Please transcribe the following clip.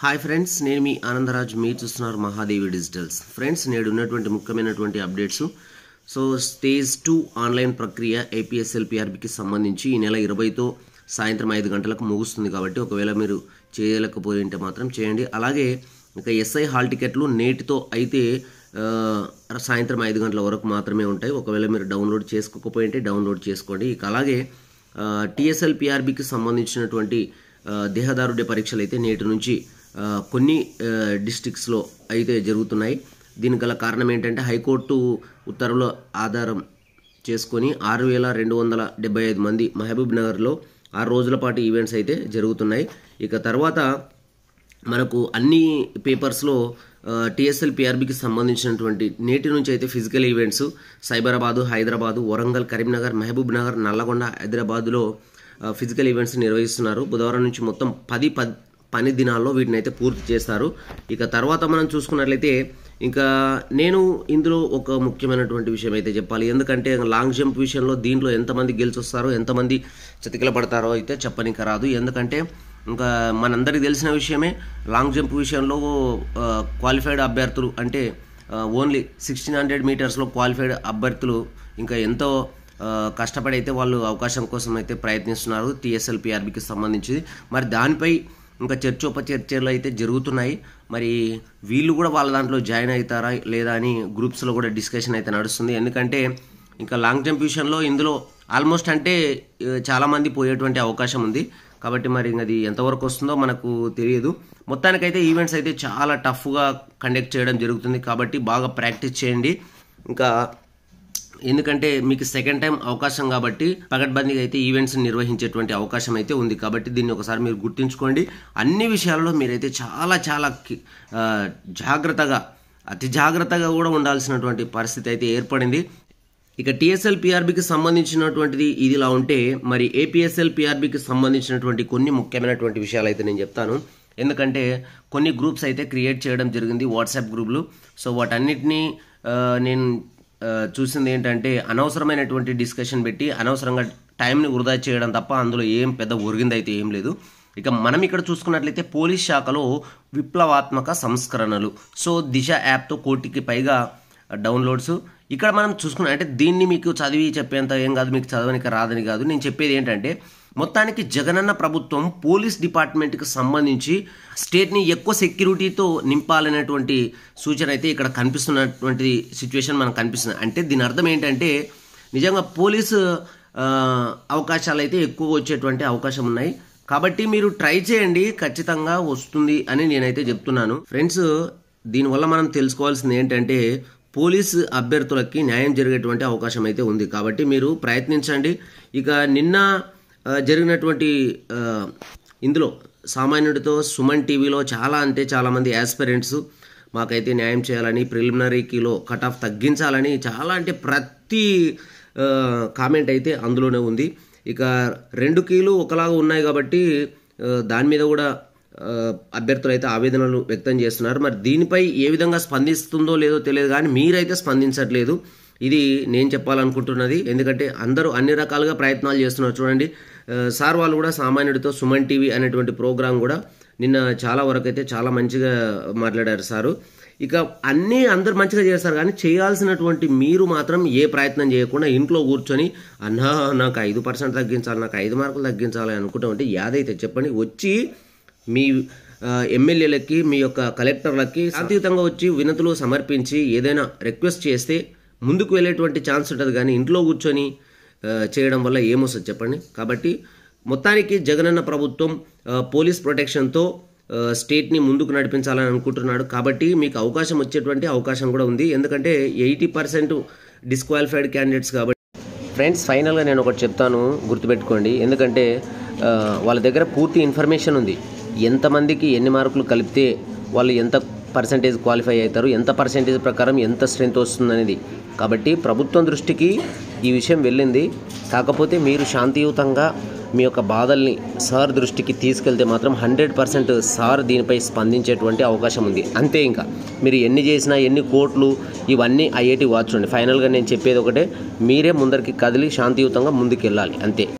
hi friends నేను మీ ఆనందరాజ్ మీరు చూస్తున్నారు మహాదేవి డిజిటల్స్ ఫ్రెండ్స్ నేడు ఉన్నటువంటి ముఖ్యమైనటువంటి updates so stage two online ప్రక్రియ ఏపీఎస్ఎల్ పిఆర్బికి సంబంధించి ఈ నెల ఇరవైతో సాయంత్రం ఐదు గంటలకు ముగుస్తుంది కాబట్టి ఒకవేళ మీరు చేయలేకపోయి ఉంటే మాత్రం చేయండి అలాగే ఇక ఎస్ఐ హాల్ టికెట్లు నేటితో అయితే ఆ, సాయంత్రం ఐదు గంటల వరకు మాత్రమే ఉంటాయి ఒకవేళ మీరు డౌన్లోడ్ చేసుకోకపోయి ఉంటే డౌన్లోడ్ చేసుకోండి ఇక అలాగే టిఎస్ఎల్ పిఆర్బికి సంబంధించినటువంటి ఆ, దేహదారుడ్య పరీక్షలు అయితే నేటి నుంచి ఆ, కొన్ని డిస్టిక్స్లో అయితే జరుగుతున్నాయి దీనికి గల కారణం ఏంటంటే హైకోర్టు ఉత్తర్వుల ఆధారం చేసుకొని ఆరు వేల రెండు వందల డెబ్బై ఐదు మంది మహబూబ్ నగర్లో ఆరు రోజుల పాటు ఈవెంట్స్ అయితే జరుగుతున్నాయి ఇక తర్వాత మనకు అన్ని పేపర్స్లో టిఎస్ఎల్ పిఆర్బికి సంబంధించినటువంటి నేటి నుంచి అయితే physical events Cyberabad Hyderabad Warangal Karimnagar Mahabubnagar Nalgonda హైదరాబాదులో ఆ, ఫిజికల్ ఈవెంట్స్ నిర్వహిస్తున్నారు బుధవారం నుంచి మొత్తం పది పద్ పని దినాల్లో వీటిని అయితే పూర్తి చేస్తారు ఇక తర్వాత మనం చూసుకున్నట్లయితే ఇంకా నేను ఇందులో ఒక ముఖ్యమైనటువంటి విషయం అయితే చెప్పాలి ఎందుకంటే లాంగ్ జంప్ విషయంలో దీంట్లో ఎంతమంది గెలిచి వస్తారో ఎంతమంది చతికిల పడతారో అయితే చెప్పనిక రాదు ఎందుకంటే ఇంకా మనందరికీ తెలిసిన విషయమే లాంగ్ జంప్ విషయంలో క్వాలిఫైడ్ అభ్యర్థులు అంటే ఓన్లీ సిక్స్టీన్ హండ్రెడ్ మీటర్స్లో క్వాలిఫైడ్ అభ్యర్థులు ఇంకా ఎంతో ఆ, కష్టపడి అయితే వాళ్ళు అవకాశం కోసం అయితే ప్రయత్నిస్తున్నారు టీఎస్ఎల్ పిఆర్బికి సంబంధించి మరి దానిపై ఇంకా చర్చోపచర్చలు అయితే జరుగుతున్నాయి మరి వీళ్ళు కూడా వాళ్ళ దాంట్లో జాయిన్ అవుతారా లేదా అని గ్రూప్స్లో కూడా డిస్కషన్ అయితే నడుస్తుంది ఎందుకంటే ఇంకా లాంగ్ జంప్ విషయంలో ఇందులో ఆల్మోస్ట్ అంటే ఆ, చాలామంది పోయేటువంటి అవకాశం ఉంది కాబట్టి మరి ఇంక అది ఎంతవరకు వస్తుందో మనకు తెలియదు మొత్తానికైతే ఈవెంట్స్ అయితే చాలా టఫ్గా కండక్ట్ చేయడం జరుగుతుంది కాబట్టి బాగా ప్రాక్టీస్ చేయండి ఇంకా ఎందుకంటే మీకు సెకండ్ టైం అవకాశం కాబట్టి పగడ్బందీగా అయితే ఈవెంట్స్ నిర్వహించేటువంటి అవకాశం అయితే ఉంది కాబట్టి దీన్ని ఒకసారి మీరు గుర్తుంచుకోండి అన్ని విషయాల్లో మీరైతే చాలా చాలా కి- ఆ, జాగ్రత్తగా అతి జాగ్రత్తగా కూడా ఉండాల్సినటువంటి పరిస్థితి అయితే ఏర్పడింది ఇక టిఎస్ఎల్ పిఆర్బికి సంబంధించినటువంటిది ఇది ఇలా ఉంటే మరి ఏపీఎస్ఎల్ పిఆర్బికి సంబంధించినటువంటి కొన్ని ముఖ్యమైనటువంటి విషయాలు అయితే నేను చెప్తాను ఎందుకంటే కొన్ని గ్రూప్స్ అయితే క్రియేట్ చేయడం జరిగింది వాట్సాప్ గ్రూపులు సో వాటన్నిటినీ ఆ, నేను ఆ, చూసింది ఏంటంటే అనవసరమైనటువంటి డిస్కషన్ పెట్టి అనవసరంగా టైంని వృధా చేయడం తప్ప అందులో ఏం పెద్ద ఒరిగింది అయితే ఏం లేదు ఇక మనం ఇక్కడ చూసుకున్నట్లయితే పోలీస్ శాఖలో విప్లవాత్మక సంస్కరణలు సో దిశ యాప్తో కోటికి పైగా డౌన్లోడ్స్ ఇక్కడ మనం చూసుకున్న అంటే దీన్ని మీకు చదివి చెప్పేంత ఏం కాదు మీకు చదవనికి రాదని కాదు నేను చెప్పేది ఏంటంటే మొత్తానికి జగనన్న ప్రభుత్వం పోలీస్ డిపార్ట్మెంట్కి సంబంధించి స్టేట్ని ఎక్కువ సెక్యూరిటీతో నింపాలనేటువంటి సూచన అయితే ఇక్కడ కనిపిస్తున్నటువంటి సిచ్యువేషన్ మనకు కనిపిస్తుంది అంటే దీని అర్థం ఏంటంటే నిజంగా పోలీసు ఆ, అవకాశాలు అయితే ఎక్కువ వచ్చేటువంటి అవకాశం ఉన్నాయి కాబట్టి మీరు ట్రై చేయండి ఖచ్చితంగా వస్తుంది అని నేనైతే చెప్తున్నాను ఫ్రెండ్స్ దీనివల్ల మనం తెలుసుకోవాల్సింది ఏంటంటే పోలీసు అభ్యర్థులకి న్యాయం జరిగేటువంటి అవకాశం అయితే ఉంది కాబట్టి మీరు ప్రయత్నించండి ఇక నిన్న ఆ, జరిగినటువంటి ఆ, ఇందులో సామాన్యుడితో సుమన్ టీవీలో చాలా అంటే చాలామంది యాస్పిరెంట్స్ మాకైతే న్యాయం చేయాలని ప్రిలిమినరీకిలో కట్ ఆఫ్ తగ్గించాలని చాలా అంటే ప్రతి ఆ, కామెంట్ అయితే అందులోనే ఉంది ఇక రెండు కీలు ఒకలాగా ఉన్నాయి కాబట్టి ఆ, దాని మీద కూడా ఆ, అభ్యర్థులు అయితే ఆవేదనలు వ్యక్తం చేస్తున్నారు మరి దీనిపై ఏ విధంగా స్పందిస్తుందో లేదో తెలియదు కానీ మీరైతే స్పందించట్లేదు ఇది నేను చెప్పాలనుకుంటున్నది ఎందుకంటే అందరూ అన్ని రకాలుగా ప్రయత్నాలు చేస్తున్నారు చూడండి ఆ, సార్ వాళ్ళు కూడా సామాన్యుడితో సుమన్ టీవీ అనేటువంటి ప్రోగ్రాం కూడా నిన్న చాలా వరకు అయితే చాలా మంచిగా మాట్లాడారు సారు ఇక అన్నీ అందరు మంచిగా చేస్తారు కానీ చేయాల్సినటువంటి మీరు మాత్రం ఏ ప్రయత్నం చేయకుండా ఇంట్లో కూర్చొని అన్నా నాకు ఐదు పర్సెంట్ తగ్గించాలి నాకు ఐదు మార్కులు తగ్గించాలి అనుకుంటా ఉంటే యాదైతే చెప్పండి వచ్చి మీ ఆ, ఎమ్మెల్యేలకి మీ యొక్క కలెక్టర్లకి శాంతియుతంగా వచ్చి వినతులు సమర్పించి ఏదైనా రిక్వెస్ట్ చేస్తే ముందుకు వెళ్ళేటువంటి ఛాన్స్ ఉంటుంది కానీ ఇంట్లో కూర్చొని ఆ, చేయడం వల్ల ఏమొస్తుంది చెప్పండి కాబట్టి మొత్తానికి జగనన్న ప్రభుత్వం ఆ, పోలీస్ ప్రొటెక్షన్తో ఆ, స్టేట్ని ముందుకు నడిపించాలని అనుకుంటున్నాడు కాబట్టి మీకు అవకాశం వచ్చేటువంటి అవకాశం కూడా ఉంది ఎందుకంటే ఎయిటీ పర్సెంట్ డిస్క్వాలిఫైడ్ క్యాండిడేట్స్ కాబట్టి ఫ్రెండ్స్ ఫైనల్గా నేను ఒకటి చెప్తాను గుర్తుపెట్టుకోండి ఎందుకంటే ఆ, వాళ్ళ దగ్గర పూర్తి ఇన్ఫర్మేషన్ ఉంది ఎంతమందికి ఎన్ని మార్కులు కలిపితే వాళ్ళు ఎంత పర్సంటేజ్ క్వాలిఫై అవుతారు ఎంత పర్సంటేజ్ ప్రకారం ఎంత స్ట్రెంత్ వస్తుందనేది కాబట్టి ప్రభుత్వం దృష్టికి ఈ విషయం వెళ్ళింది కాకపోతే మీరు శాంతియుతంగా మీ యొక్క బాధల్ని సార్ దృష్టికి తీసుకెళ్తే మాత్రం హండ్రెడ్ పర్సెంట్ సార్ దీనిపై స్పందించేటువంటి అవకాశం ఉంది అంతే ఇంకా మీరు ఎన్ని చేసినా ఎన్ని కోట్లు ఇవన్నీ ఐఐటి వాచ్ ఫైనల్గా నేను చెప్పేది ఒకటే మీరే ముందరికి కదిలి శాంతియుతంగా ముందుకు వెళ్ళాలి అంతే